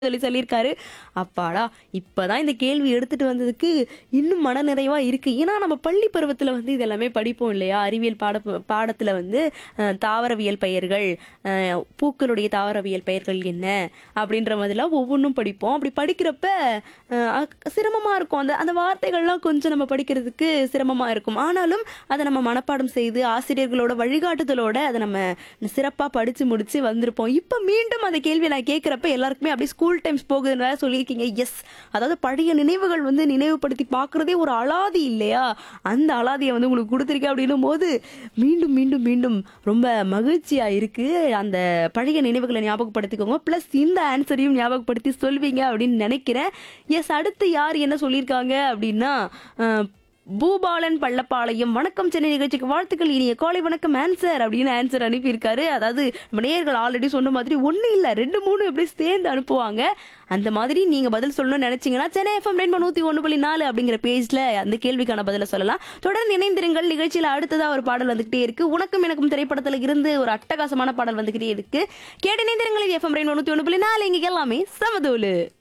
சொல்லி சொல்லியிருக்காரு அப்பாடா இப்பதான் இந்த கேள்வி எடுத்துட்டு வந்ததுக்கு இன்னும் மனநிறைவா இருக்கு ஏன்னா நம்ம பள்ளி பருவத்துல வந்து இது எல்லாமே படிப்போம் இல்லையா அறிவியல் பாட பாடத்துல வந்து அஹ், தாவரவியல் பெயர்கள் அஹ், பூக்களுடைய தாவரவியல் பெயர்கள் என்ன அப்படின்ற மாதிரிலாம் ஒவ்வொன்றும் படிப்போம் அப்படி படிக்கிறப்ப அஹ், அ- சிரமமா இருக்கும் அந்த அந்த வார்த்தைகள்லாம் கொஞ்சம் நம்ம படிக்கிறதுக்கு சிரமமா இருக்கும் ஆனாலும் அதை நம்ம மனப்பாடம் செய்து ஆசிரியர்களோட வழிகாட்டுதலோட அதை நம்ம சிறப்பா படிச்சு முடிச்சு வந்திருப்போம் இப்ப மீண்டும் அந்த கேள்வியை நான் கேட்கிறப்ப எல்லாருக்குமே அப்படியே ஸ்கூல் டைம்ஸ் போகுதுன்னு வேற சொல்லியிருக்கீங்க எஸ் அதாவது பழைய நினைவுகள் வந்து நினைவுபடுத்தி பார்க்கறதே ஒரு அலாதி இல்லையா அந்த அலாதியை வந்து உங்களுக்கு கொடுத்துருக்கேன் அப்படின்னும் போது மீண்டும் மீண்டும் மீண்டும் ரொம்ப மகிழ்ச்சியா இருக்கு அந்த பழைய நினைவுகளை ஞாபகப்படுத்திக்கோங்க ப்ளஸ் இந்த ஆன்சரையும் ஞாபகப்படுத்தி சொல்வீங்க அப்படின்னு நினைக்கிறேன் எஸ் அடுத்து யார் என்ன சொல்லியிருக்காங்க அப்படின்னா அஹ், பூபாலன் பள்ளப்பாளையம் வணக்கம் சென்னை நிகழ்ச்சிக்கு வாழ்த்துக்கள் இனிய காலை வணக்கம் ஆன்சர் அப்படின்னு ஆன்சர் அனுப்பியிருக்காரு அதாவது நம்ம நேயர்கள் ஆல்ரெடி சொன்ன மாதிரி ஒண்ணு இல்ல ரெண்டு மூணு எப்படி சேர்ந்து அனுப்புவாங்க அந்த மாதிரி நீங்க பதில் சொல்லணும்னு நினைச்சீங்கன்னா சென்னை எஃப்எம் ரெண்டு நூத்தி ஒன்று புள்ளி நாலு அப்படிங்கிற பேஜ்ல அந்த கேள்விக்கான பதில சொல்லலாம் தொடர்ந்து இணைந்திருங்கள் நிகழ்ச்சியில அடுத்ததா ஒரு பாடல் வந்துகிட்டே இருக்கு உனக்கும் எனக்கும் திரைப்படத்துல இருந்து ஒரு அட்டகாசமான பாடல் வந்துகிட்டே இருக்கு கேட்டு இணைந்திருங்கள் எஃப்எம் ரெண்டு நூத்தி ஒன்று புள்ளி நாலு இங்க எல்லாமே சமதூலு